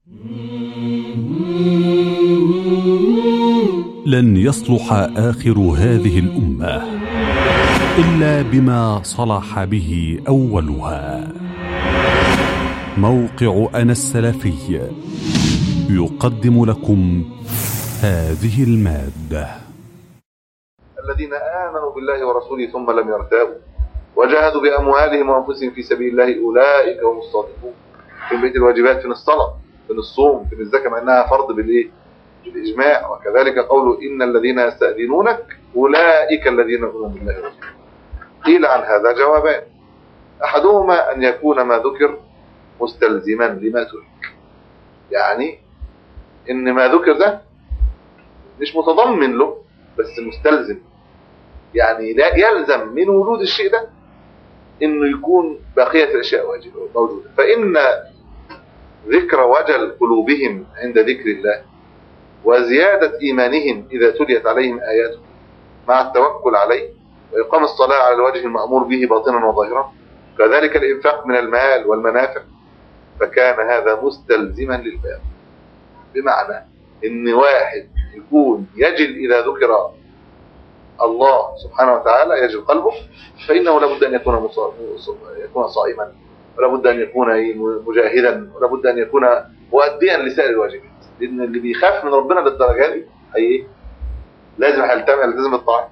لن يصلح اخر هذه الامه الا بما صلح به اولها موقع انا السلفي يقدم لكم هذه الماده الذين آمنوا بالله ورسوله ثم لم يرتابوا وجاهدوا بأموالهم وأنفسهم في سبيل الله أولئك هم الصادقون في بيت الواجبات في الصلاة في الصوم في الزكاة مع أنها فرض بالإيه؟ بالإجماع وكذلك قوله إن الذين يستأذنونك أولئك الذين يؤمنون بالله ورسوله قيل عن هذا جوابان أحدهما أن يكون ما ذكر مستلزما لما ترك يعني إن ما ذكر ده مش متضمن له بس مستلزم يعني لا يلزم من وجود الشيء ده انه يكون بقية الاشياء واجبة موجودة فان ذكر وجل قلوبهم عند ذكر الله وزيادة ايمانهم اذا تليت عليهم اياته مع التوكل عليه واقام الصلاة على الوجه المأمور به باطنا وظاهرا كذلك الانفاق من المال والمنافع فكان هذا مستلزما للباب بمعنى ان واحد يكون يجل اذا ذكر الله سبحانه وتعالى يجل قلبه فإنه لابد أن يكون مصاب يكون صائما ولابد أن يكون مجاهدا ولابد أن يكون مؤديا لسائر الواجبات لأن اللي بيخاف من ربنا للدرجة دي أي لازم يلتزم يلتزم الطاعات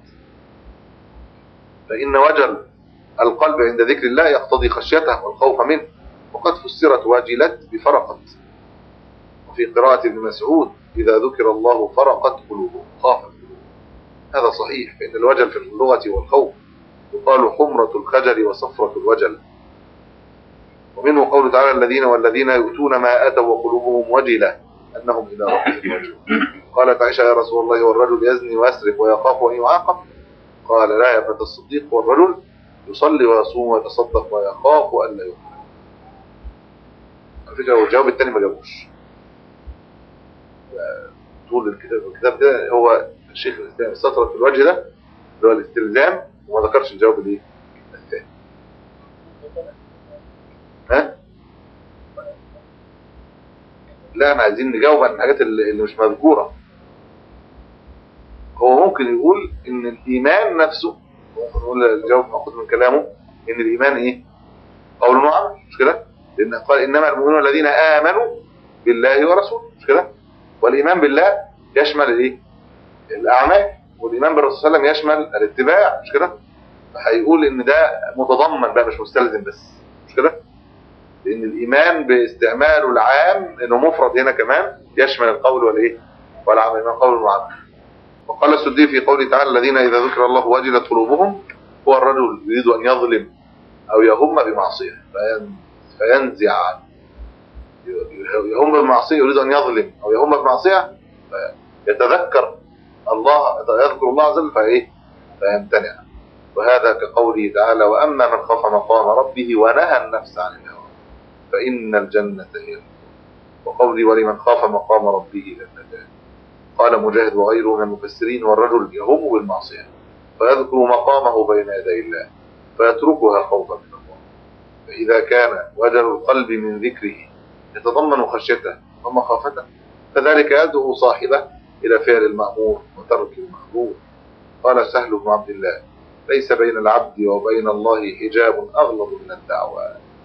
فإن وجل القلب عند ذكر الله يقتضي خشيته والخوف منه وقد فسرت واجلت بفرقت وفي قراءة ابن مسعود إذا ذكر الله فرقت قلوبهم خافت هذا صحيح فإن الوجل في اللغة والخوف يقال حمرة الخجل وصفرة الوجل ومنه قول تعالى الذين والذين يؤتون ما أتوا وقلوبهم وجلة أنهم إلى ربهم راجعون قالت عائشة يا رسول الله والرجل يزني ويسرق ويخاف أن يعاقب قال لا يا ابنة الصديق والرجل يصلي ويصوم ويتصدق ويخاف أن لا يقبل على فكرة هو الجواب الثاني ما جابوش طول الكتاب الكتاب ده هو الشيخ الاسلام استطرد في الوجه ده اللي هو الاستلزام وما ذكرش الجواب الايه الثاني ها لا احنا عايزين نجاوب عن الحاجات اللي, اللي مش مذكوره هو ممكن يقول ان الايمان نفسه ممكن نقول الجواب ماخوذ من كلامه ان الايمان ايه قول وعمل مش كده لان قال انما المؤمنون الذين امنوا بالله ورسوله مش كده والايمان بالله يشمل الايه الاعمال والايمان بالرسول صلى الله عليه وسلم يشمل الاتباع مش كده فهيقول ان ده متضمن بقى مش مستلزم بس مش كده لان الايمان باستعماله العام انه مفرد هنا كمان يشمل القول والايه والعمل من قول وعمل وقال السدي في قوله تعالى الذين اذا ذكر الله وجلت قلوبهم هو الرجل يريد ان يظلم او يهم بمعصيه فينزع عنه يهم بمعصيه يريد ان يظلم او يهم بمعصيه يتذكر الله يذكر الله عز وجل فايه فيمتنع وهذا كقوله تعالى واما من خاف مقام ربه ونهى النفس عن الهوى فان الجنه هي وقولي ولمن خاف مقام ربه جنتان قال مجاهد وغيره من المفسرين والرجل يهم بالمعصيه فيذكر مقامه بين يدي الله فيتركها خوفا من الله فاذا كان وجل القلب من ذكره يتضمن خشيته ومخافته فذلك يدعو صاحبه إلى فعل المأمور وترك المحظور قال سهل بن عبد الله ليس بين العبد وبين الله حجاب أغلظ من الدعوة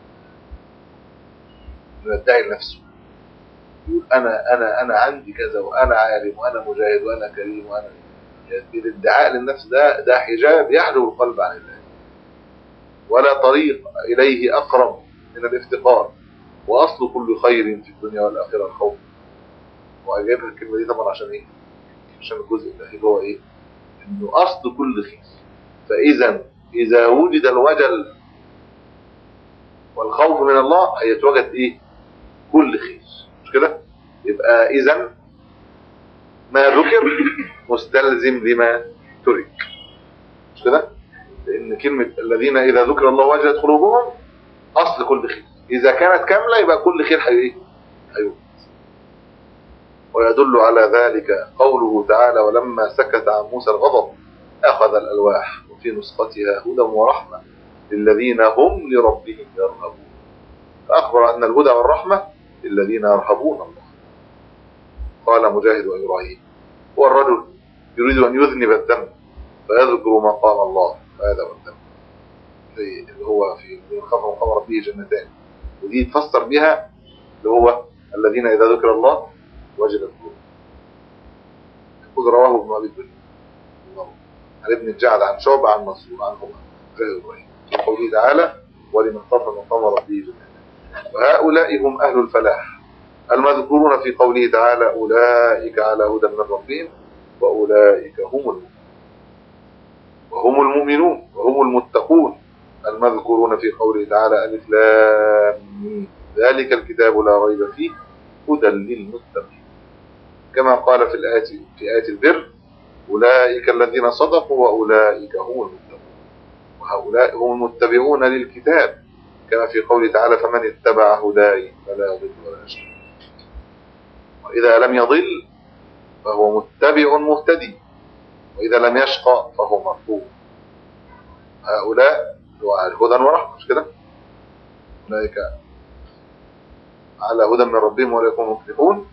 من الداعي لنفسه يقول أنا أنا أنا عندي كذا وأنا عالم وأنا مجاهد وأنا كريم وأنا الادعاء للنفس ده ده حجاب يحجب القلب عن الله ولا طريق إليه أقرب من الافتقار وأصل كل خير في الدنيا والآخرة الخوف وأجابها الكلمة دي طبعا عشان إيه؟ عشان الجزء الأخير هو إيه؟ إنه أصل كل خير فإذا إذا وجد الوجل والخوف من الله هيتوجد إيه؟ كل خير مش كده؟ يبقى إذا ما ذكر مستلزم لما ترك مش كده؟ لأن كلمة الذين إذا ذكر الله وجلت قلوبهم أصل كل خير إذا كانت كاملة يبقى كل خير حي هيوجد ويدل على ذلك قوله تعالى ولما سكت عن موسى الغضب أخذ الألواح وفي نسختها هدى ورحمة للذين هم لربهم يرهبون فأخبر أن الهدى والرحمة للذين يرهبون الله قال مجاهد وإبراهيم هو الرجل يريد أن يذنب الذنب فيذكر مقام الله فهذا هو الذنب اللي هو في خمر وخمر به جنتان ودي تفسر بها اللي هو الذين إذا ذكر الله وجدت قلوبهم يقول رواه ابن أبي الدنيا عن ابن الجعد عن شعبة عن منصور عنهما جاء إبراهيم في قوله تعالى ولمن خاف مقام ربه جنتان وهؤلاء هم أهل الفلاح المذكورون في قوله تعالى أولئك على هدى من ربهم وأولئك هم المؤمنون وهم المؤمنون وهم المتقون المذكورون في قوله تعالى ألف لام ذلك الكتاب لا ريب فيه هدى للمتقين كما قال في الآية في آية البر أولئك الذين صدقوا وأولئك هم المتقون وهؤلاء هم المتبعون للكتاب كما في قوله تعالى فمن اتبع هداي فلا يضل ولا يشقى وإذا لم يضل فهو متبع مهتدي وإذا لم يشقى فهو مرفوض هؤلاء هدى ورحمة مش كده أولئك على هدى من ربهم ولا يكونوا مفلحون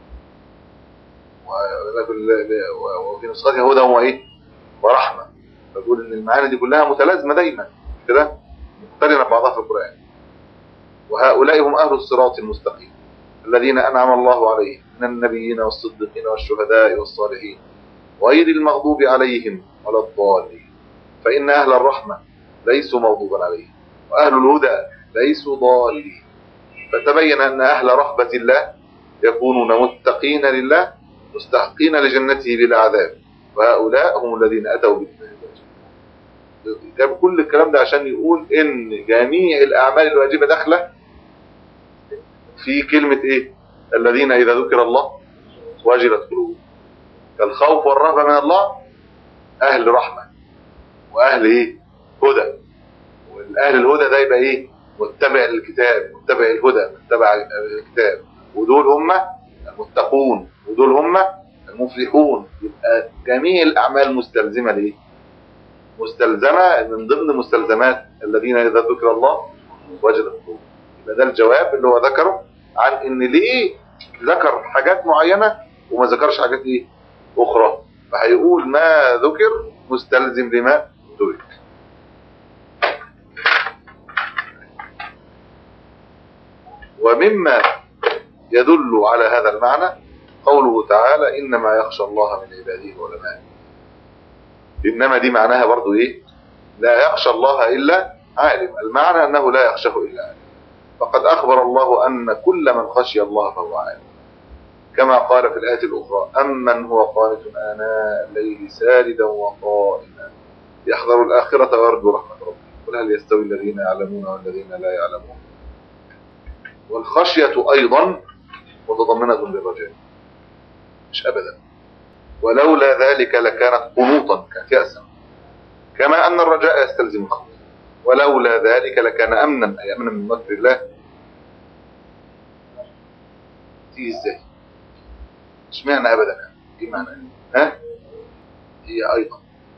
وفي نسختها هدى وإيه ورحمة فيقول إن المعاني دي كلها متلازمة دايما مش كده مقترنة بعضها في القرآن وهؤلاء هم أهل الصراط المستقيم الذين أنعم الله عليهم من النبيين والصديقين والشهداء والصالحين غير المغضوب عليهم ولا الضالين فإن أهل الرحمة ليسوا مغضوبا عليهم وأهل الهدى ليسوا ضالين فتبين أن أهل رحبة الله يكونون متقين لله مستحقين لجنته بلا عذاب وهؤلاء هم الذين أتوا بالله جاب كل الكلام ده عشان يقول ان جميع الاعمال الواجبه داخله في كلمه ايه الذين اذا ذكر الله وجلت قلوبهم فالخوف والرهبه من الله اهل رحمه واهل ايه هدى والاهل الهدى ده يبقى ايه متبع للكتاب متبع الهدى متبع الكتاب ودول هم المتقون ودول هم المفلحون يبقى جميع الاعمال مستلزمه لايه مستلزمة من ضمن مستلزمات الذين إذا ذكر الله وجدت قلوبهم يبقى ده الجواب اللي هو ذكره عن ان ليه ذكر حاجات معينة وما ذكرش حاجات ايه اخرى فهيقول ما ذكر مستلزم لما ترك ومما يدل على هذا المعنى قوله تعالى إنما يخشى الله من عباده العلماء إنما دي معناها برضو إيه لا يخشى الله إلا عالم المعنى أنه لا يخشه إلا عالم فقد أخبر الله أن كل من خشي الله فهو عالم كما قال في الآية الأخرى أمن هو قانت آناء الليل ساردا وقائما يحذر الآخرة ويرجو رحمة ربه قل هل يستوي الذين يعلمون والذين لا يعلمون والخشية أيضا متضمنة للرجاء مش أبدا ولولا ذلك لكانت قنوطا كانت يأسا كما أن الرجاء يستلزم الخوف ولولا ذلك لكان أمنا أي أمنا من مكر الله تيجي ازاي اشمعنى ابدا ايه معنى ها هي ايضا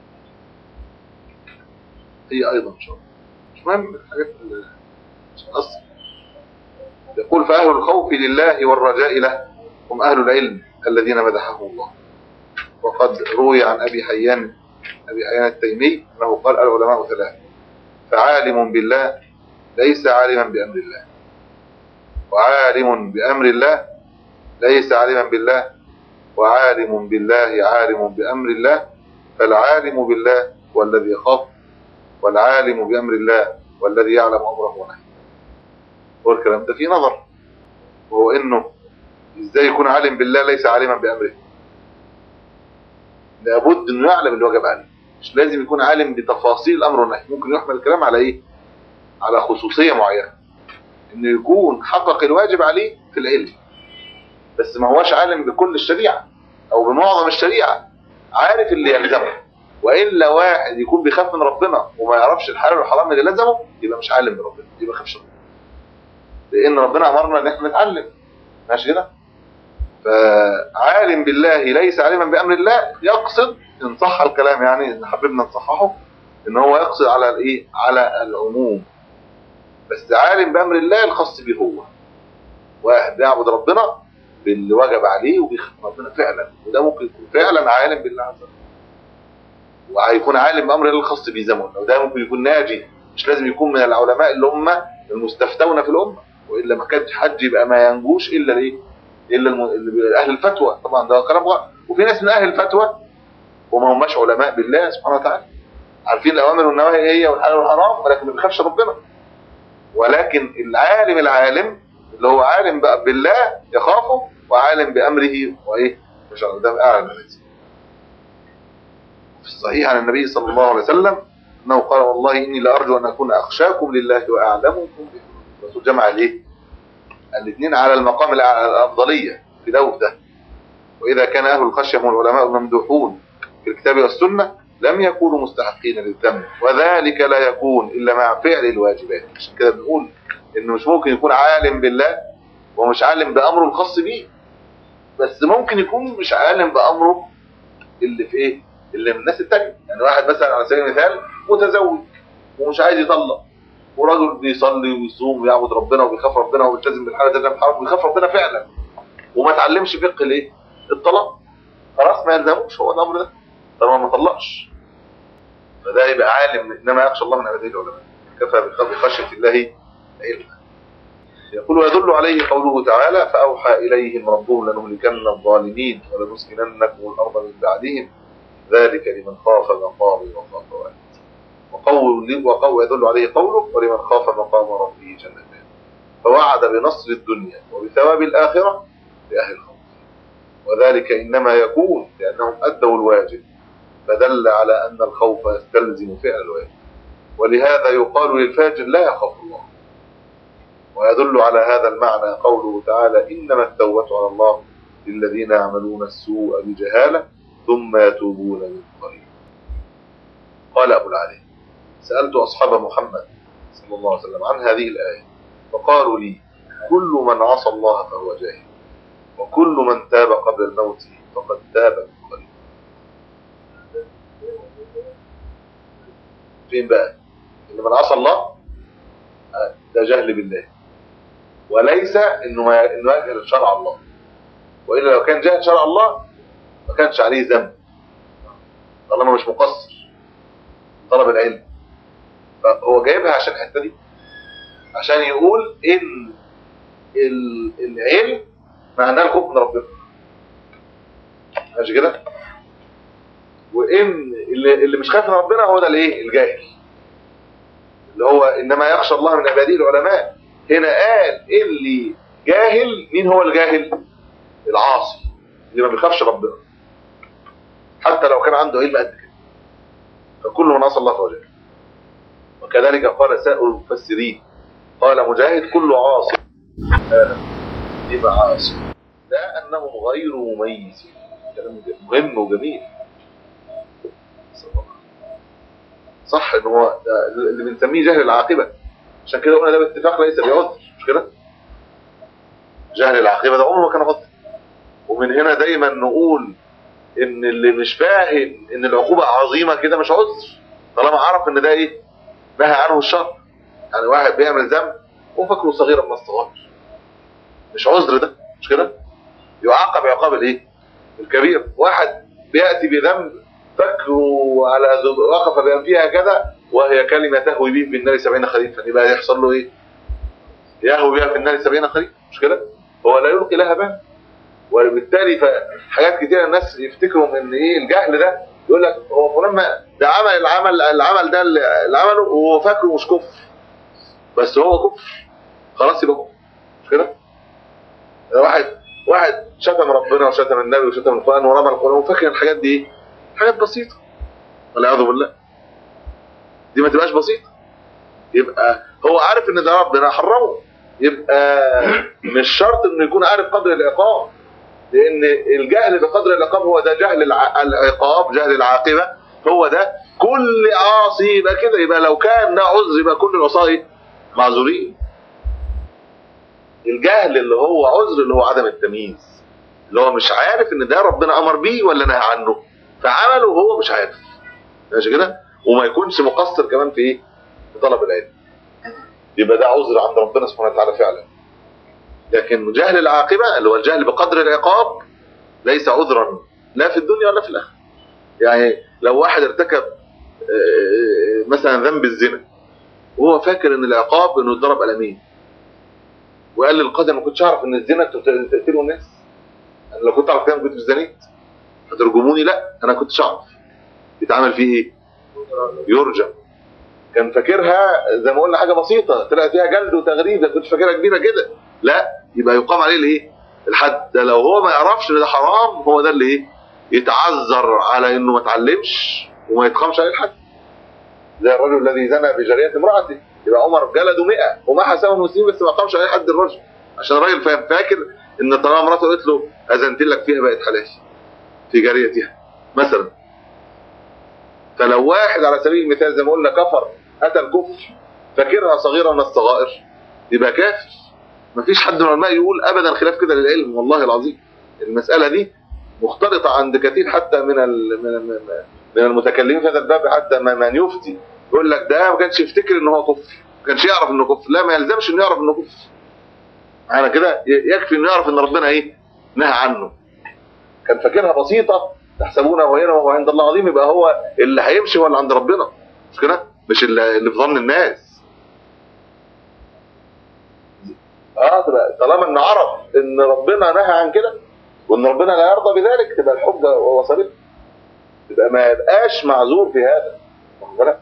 هي ايضا ان شاء الله مش مهم الحاجات مش اصل يقول فاهل الخوف لله والرجاء له هم اهل العلم الذين مدحهم الله وقد روي عن ابي حيان ابي حيان التيمي انه قال العلماء ثلاثه فعالم بالله ليس عالما بامر الله وعالم بامر الله ليس عالما بالله وعالم بالله عالم بأمر الله فالعالم بالله والذي يخاف والعالم بأمر الله والذي يعلم أمره ونهيه هو الكلام ده فيه نظر وهو إنه إزاي يكون عالم بالله ليس عالما بأمره لابد إنه يعلم اللي وجب عليه مش لازم يكون عالم بتفاصيل الأمر والنهي ممكن يحمل الكلام على إيه على خصوصية معينة إنه يكون حقق الواجب عليه في العلم بس ما هوش عالم بكل الشريعة او بمعظم الشريعة عارف اللي يلزمه والا واحد يكون بيخاف من ربنا وما يعرفش الحلال والحرام اللي لزمه يبقى مش عالم بربنا يبقى ما خافش ربنا لان ربنا امرنا ان احنا نتعلم ماشي كده فعالم بالله ليس عالما بامر الله يقصد ان صح الكلام يعني ان حبيبنا نصححه ان هو يقصد على الايه على العموم بس عالم بامر الله الخاص به هو واحد بيعبد ربنا باللي وجب عليه وبيخدم ربنا فعلا وده ممكن يكون فعلا عالم بالله عز وجل وهيكون عالم بامر الله الخاص بيه زي ما قلنا وده ممكن يكون ناجي مش لازم يكون من العلماء اللي هم المستفتون في الامه والا ما كانش حد يبقى ما ينجوش الا الايه؟ الا الم... اللي- اهل الفتوى طبعا ده كلام غلط وفي ناس من اهل الفتوى وما هماش علماء بالله سبحانه وتعالى عارفين الاوامر والنواهي هي والحلال والحرام ولكن ما بيخافش ربنا ولكن العالم العالم اللي هو عالم بقى بالله يخافه وعالم بامره وايه مش عارف ده اعلم الناس في الصحيح عن النبي صلى الله عليه وسلم انه قال والله اني لارجو ان اكون اخشاكم لله واعلمكم به الرسول جمع الايه الاثنين على المقام الأعلى- الافضليه في ده وفي ده واذا كان اهل الخشيه هم العلماء الممدوحون في الكتاب والسنه لم يكونوا مستحقين للذم وذلك لا يكون الا مع فعل الواجبات عشان كده بنقول انه مش ممكن يكون عالم بالله ومش عالم بامره الخاص بيه بس ممكن يكون مش عالم بامره اللي في ايه اللي من الناس التانية يعني واحد مثلا على سبيل المثال متزوج ومش عايز يطلق ورجل بيصلي ويصوم ويعبد ربنا وبيخاف ربنا وبيلتزم بالحاله ده الحرام وبيخاف ربنا فعلا وما اتعلمش فقه الايه الطلاق خلاص ما يلزموش هو الامر ده طالما ما طلقش فده يبقى عالم انما يخشى الله من عباده العلماء كفى بخ- بخشيه الله علما يقول ويدل عليه قوله تعالى فأوحى إليهم ربهم لنهلكن الظالمين ولنسكننكم الأرض من بعدهم ذلك لمن خاف مقامي وخاف وعيد وقول وقول يدل عليه قوله ولمن خاف مقام ربه جنتان فوعد بنصر الدنيا وبثواب الآخرة لأهل الخوف وذلك إنما يكون لأنهم أدوا الواجب فدل على أن الخوف يستلزم فعل الواجب ولهذا يقال للفاجر لا يخاف الله ويدل على هذا المعنى قوله تعالى إنما التوبة على الله للذين يعملون السوء بجهالة ثم يتوبون من قريب قال أبو العلي سألت أصحاب محمد صلى الله عليه وسلم عن هذه الآية فقالوا لي كل من عصى الله فهو جاهل وكل من تاب قبل الموت فقد تاب من قريب فين بقى إن من عصى الله آه، ده جهل بالله وليس انه ما انه يجهل شرع الله والا لو كان جاهل شرع الله ما كانش عليه ذنب طالما مش مقصر طلب العلم فهو جايبها عشان الحته دي عشان يقول ان ال- العلم معناه الخوف من ربنا ماشي كده وان اللي, اللي مش خايف من ربنا هو ده الايه الجاهل اللي هو انما يخشى الله من عباده العلماء هنا قال اللي جاهل مين هو الجاهل العاصي اللي ما بيخافش ربنا حتى لو كان عنده علم قد كده فكل من عصى الله فهو جاهل وكذلك قال سائر المفسرين قال مجاهد كل عاصي آه، يبقى عاصي لا انه غير مميز كلام مهم وجميل صح ان هو ده اللي بنسميه جهل العاقبه عشان كده قلنا ده باتفاق ليس بعذر مش كده جهل العاقبه ده عمره ما كان عذر ومن هنا دايما نقول ان اللي مش فاهم ان العقوبه عظيمه كده مش عذر طالما عرف ان ده ايه نهى عنه الشرع يعني واحد بيعمل ذنب وفكره صغيرا ما الصغير مش عذر ده مش كده يعاقب عقاب الايه الكبير واحد بياتي بذنب فكره على ذنب وقف بان فيها كذا وهي كلمه تهوي به في النار 70 خريفا يبقى يحصل له ايه يهوي بها في النار 70 خريفا مش كده هو لا يلقي لها بال وبالتالي فحاجات كتير الناس يفتكروا ان ايه الجهل ده يقول لك هو فلان ما- ده عمل العمل العمل ده اللي عمله وهو فاكره مش كفر بس هو كفر خلاص يبقى كفر مش كده واحد واحد شتم ربنا وشتم النبي وشتم القران ورمى القران وفاكر الحاجات دي ايه حاجات بسيطه والعياذ بالله دي ما تبقاش بسيطه يبقى هو عارف ان ده ربنا حرمه يبقى مش شرط انه يكون عارف قدر العقاب لان الجهل بقدر العقاب هو ده جهل الع- العقاب جهل العاقبه هو ده كل عاصي يبقى كده يبقى لو كان ده عذر يبقى كل العصاة معذورين الجهل اللي هو عذر اللي هو عدم التمييز اللي هو مش عارف ان ده ربنا امر بيه ولا نهى عنه فعمله وهو مش عارف ماشي كده وما يكونش مقصر كمان في ايه في طلب العلم يبقى ده عذر عند ربنا سبحانه وتعالى فعلا لكن جهل العاقبة اللي هو الجهل بقدر العقاب ليس عذرا لا في الدنيا ولا في الآخرة يعني لو واحد ارتكب آه، مثلا ذنب الزنا وهو فاكر ان العقاب انه يتضرب قلمين وقال للقاضي ما كنتش اعرف ان الزنا انتوا بتقتلوا الناس انا لو كنت اعرف كده ما كنتش زنيت هترجموني لا انا كنتش اعرف يتعمل فيه ايه يرجم كان فاكرها زي ما قلنا حاجه بسيطه طلع فيها جلد وتغريب ده كنت فاكرها كبيره كده لا يبقى يقام عليه الايه الحد ده لو هو ما يعرفش ان ده حرام هو ده اللي ايه يتعذر على انه ما اتعلمش وما يتقامش عليه الحد زي الرجل الذي زنى بجاريه امراته يبقى عمر جلده 100 وما حسبه المسلمين بس ما قامش عليه حد الرجل عشان الراجل فاهم فاكر ان طالما مراته قالت له اذنت لك فيها بقت حلال في جاريتها مثلا فلو واحد على سبيل المثال زي ما قلنا كفر اتى الكفر فاكرها صغيره من الصغائر يبقى كافر مفيش حد من العلماء يقول ابدا خلاف كده للعلم والله العظيم المساله دي مختلطه عند كثير حتى من ال- من من- من المتكلمين في هذا الباب حتى ما- من يفتي يقول لك ده ما كانش يفتكر ان هو كفر ما كانش يعرف انه كفر لا ما يلزمش انه يعرف انه كفر انا كده ي- يكفي انه يعرف ان ربنا ايه نهى عنه كان فاكرها بسيطه تحسبونه هينا وهو عند الله عظيم يبقى هو اللي هيمشي هو اللي عند ربنا مش كده مش اللي اللي في ظن الناس اه تبقى طالما ان عرف ان ربنا نهى عن كده وان ربنا لا يرضى بذلك تبقى الحجه وصلت تبقى ما يبقاش معذور في هذا واخد بالك؟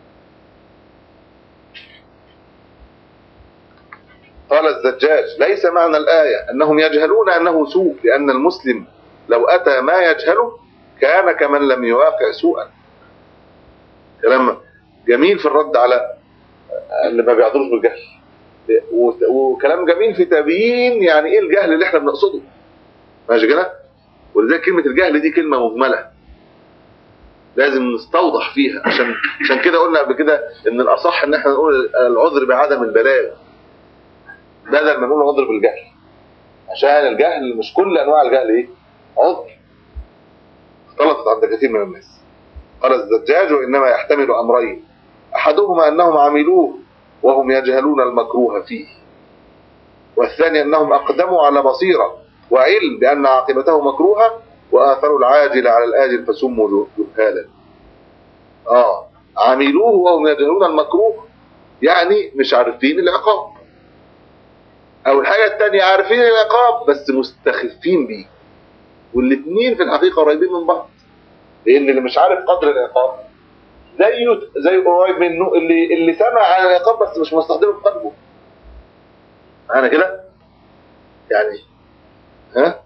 قال الزجاج ليس معنى الآية أنهم يجهلون أنه سوء لأن المسلم لو أتى ما يجهله كان كمن لم يواقع سوءا كلام جميل في الرد على اللي ما بيعذروش بالجهل و- وكلام جميل في تبيين يعني ايه الجهل اللي احنا بنقصده ماشي كده ولذلك كلمه الجهل دي كلمه مجمله لازم نستوضح فيها عشان عشان كده قلنا قبل كده ان الاصح ان احنا نقول العذر بعدم البلاغ بدل ما نقول عذر بالجهل عشان الجهل مش كل انواع الجهل ايه عذر اختلطت عند كثير من الناس قال الزجاج انما يحتمل امرين احدهما انهم عملوه وهم يجهلون المكروه فيه والثاني انهم اقدموا على بصيره وعلم بان عاقبته مكروهه واثروا العاجل على الاجل فسموا جهالا اه عملوه وهم يجهلون المكروه يعني مش عارفين العقاب او الحاجه الثانيه عارفين العقاب بس مستخفين بيه والاثنين في الحقيقه قريبين من بعض لان اللي مش عارف قدر العقاب زيه زي قريب منه اللي اللي سمع عن العقاب بس مش مستخدمه في قلبه انا كده يعني ها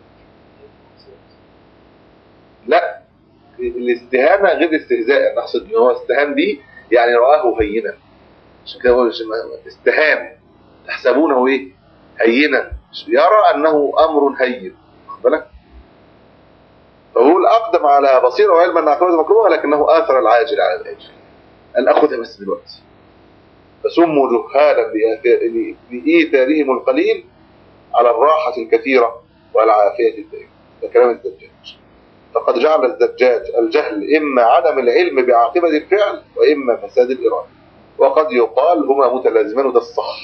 لا الاستهانه غير الاستهزاء انا اقصد ان هو استهان بيه يعني رآه هينا عشان كده هو استهان تحسبونه ايه هينا يرى انه امر هين واخد بالك فهو اقدم على بصيره وعلما ان عقبته مكروهه لكنه اثر العاجل على الاجل قال اخذها بس دلوقتي فسموا جهالا لآثار- لايثارهم القليل على الراحه الكثيره والعافيه الدائمه ده كلام الزجاج فقد جعل الزجاج الجهل اما عدم العلم بعاقبه الفعل واما فساد الاراده وقد يقال هما متلازمان وده الصح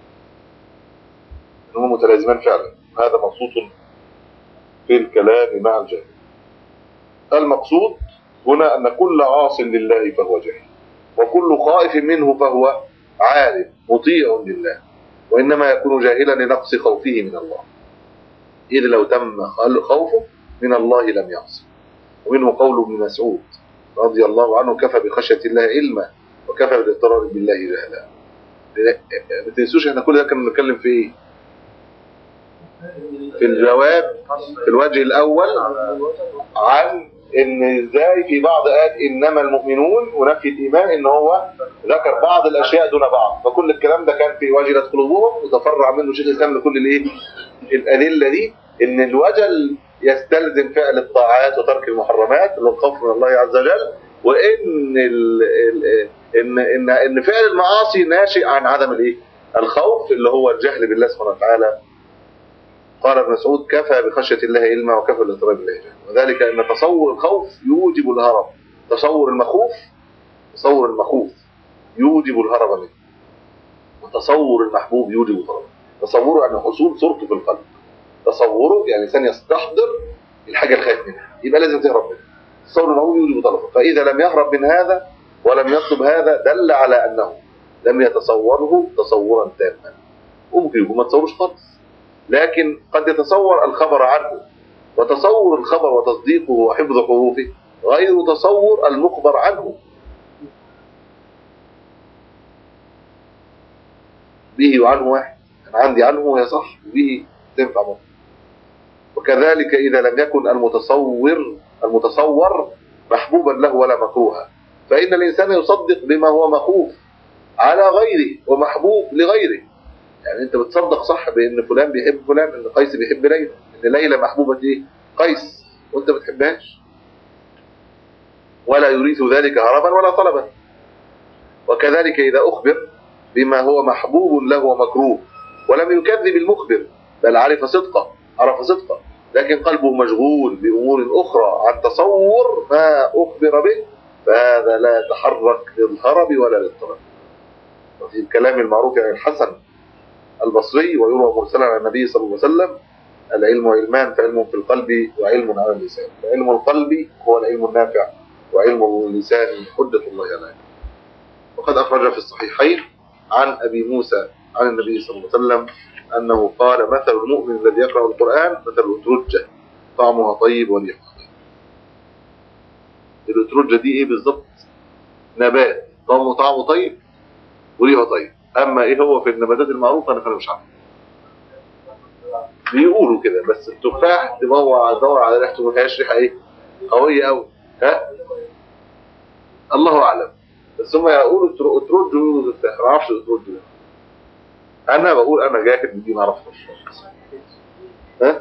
هما متلازمان فعلا هذا مبسوط في الكلام مع الجهل المقصود هنا أن كل عاص لله فهو جاهل وكل خائف منه فهو عارف مطيع لله وإنما يكون جاهلا لنقص خوفه من الله إذ لو تم خوفه من الله لم يعصي ومنه قول ابن مسعود رضي الله عنه كفى بخشية الله علما وكفى بالاضطرار بالله جهلا ما تنسوش احنا كل ده كنا بنتكلم في ايه؟ في الجواب في الوجه الاول عن ان ازاي في بعض ايات انما المؤمنون ونفي الايمان ان هو ذكر بعض الاشياء دون بعض فكل الكلام ده كان في وجلت قلوبهم وتفرع منه شيخ الاسلام لكل الايه الادله دي ان الوجل يستلزم فعل الطاعات وترك المحرمات اللي هو الخوف من الله عز وجل وان ال ال ان ان ان فعل المعاصي ناشئ عن عدم الايه الخوف اللي هو الجهل بالله سبحانه وتعالى قال ابن مسعود كفى بخشية الله علما وكفى بالاضطراب بالله جهلا وذلك ان تصور الخوف يوجب الهرب تصور المخوف تصور المخوف يوجب الهرب منه وتصور المحبوب يوجب طلبه تصوره يعني حصول صورته في القلب تصوره يعني الانسان يستحضر الحاجه الخايف منها يبقى لازم تهرب منها تصور المعمول يوجب طلبه فاذا لم يهرب من هذا ولم يطلب هذا دل على انه لم يتصوره تصورا تاما وممكن يكون ما تصوروش خالص لكن قد يتصور الخبر عنه وتصور الخبر وتصديقه وحفظ حروفه غير تصور المخبر عنه به وعنه واحد أنا عندي عنه وهي صح وبه تنفع برضه وكذلك إذا لم يكن المتصور المتصور محبوبا له ولا مكروها فإن الإنسان يصدق بما هو مخوف على غيره ومحبوب لغيره يعني أنت بتصدق صح بأن فلان بيحب فلان أن قيس بيحب ليلى أن ليلى محبوبة إيه؟ قيس وأنت ما بتحبهاش ولا يريد ذلك هربا ولا طلبا وكذلك إذا أخبر بما هو محبوب له ومكروه ولم يكذب المخبر بل عرف صدقه عرف صدقه لكن قلبه مشغول بأمور أخرى عن تصور ما أخبر به فهذا لا يتحرك للهرب ولا للطلب وفي الكلام المعروف عن الحسن البصري ويروى مرسلا عن النبي صلى الله عليه وسلم العلم علمان فعلم في القلب وعلم على اللسان فعلم القلب هو العلم النافع وعلم اللسان حجة الله عليه وقد أخرج في الصحيحين عن أبي موسى عن النبي صلى الله عليه وسلم أنه قال مثل المؤمن الذي يقرأ القرآن مثل الأترجة طعمها طيب وريحها طيب الأترجة دي إيه بالظبط نبات طعمه طعمه طيب وريحه طيب أما إيه هو في النباتات المعروفة أنا فأنا مش عارف بيقولوا كده بس التفاح تدور تدور على ريحته ما فيهاش ريحه ايه قويه قوي ها الله اعلم بس هم يقولوا اترج ويقولوا تفاح ما اعرفش اترج ده انا بقول انا جاهل دي ما اعرفهاش ها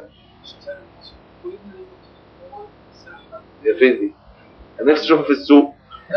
هي فين دي انا نفسي اشوفها في السوق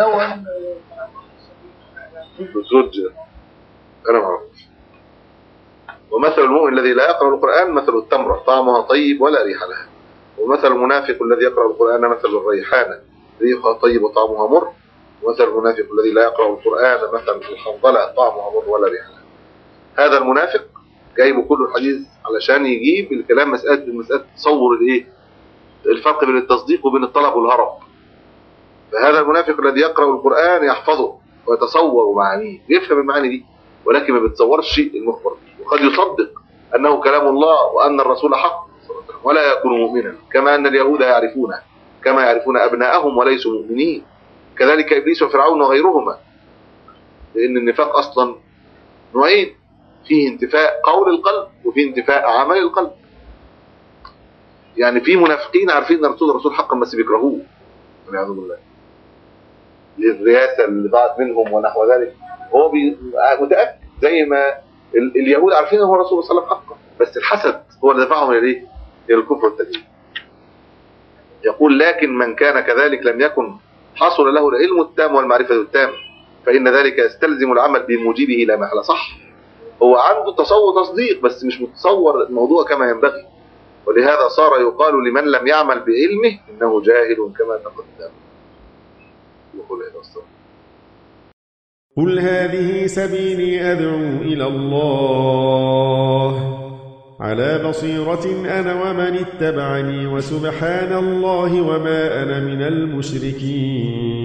اترج ده انا ما اعرفش ومثل المؤمن الذي لا يقرأ القرآن مثل التمرة طعمها طيب ولا ريح لها ومثل المنافق الذي يقرأ القرآن مثل الريحانة ريحها طيب وطعمها مر ومثل المنافق الذي لا يقرأ القرآن مثل الحنظلة طعمها مر ولا ريح لها هذا المنافق جايب كل الحديث علشان يجيب الكلام مسألة مسألة تصور الايه الفرق بين التصديق وبين الطلب والهرب فهذا المنافق الذي يقرأ القرآن يحفظه ويتصور معانيه يفهم المعاني دي ولكن ما بيتصورش المخبر به وقد يصدق أنه كلام الله وأن الرسول حق ولا يكون مؤمنا كما أن اليهود يعرفونه كما يعرفون أبناءهم وليسوا مؤمنين كذلك إبليس وفرعون وغيرهما لأن النفاق أصلا نوعين فيه انتفاء قول القلب وفيه انتفاء عمل القلب يعني في منافقين عارفين ان الرسول الرسول حقا بس بيكرهوه والعياذ بالله للرئاسه اللي ضاعت منهم ونحو ذلك هو بي... متاكد زي ما ال... اليهود عارفين ان هو الرسول صلى الله عليه وسلم حقا بس الحسد هو اللي دفعهم الى ايه؟ الى الكفر والتكذيب يقول لكن من كان كذلك لم يكن حصل له العلم التام والمعرفه التام فان ذلك يستلزم العمل بموجبه لا محل صح هو عنده تصور تصديق بس مش متصور الموضوع كما ينبغي ولهذا صار يقال لمن لم يعمل بعلمه انه جاهل كما تقدم وقل هذا الصلاة. قل هذه سبيلي أدعو إلى الله على بصيرة أنا ومن اتبعني وسبحان الله وما أنا من المشركين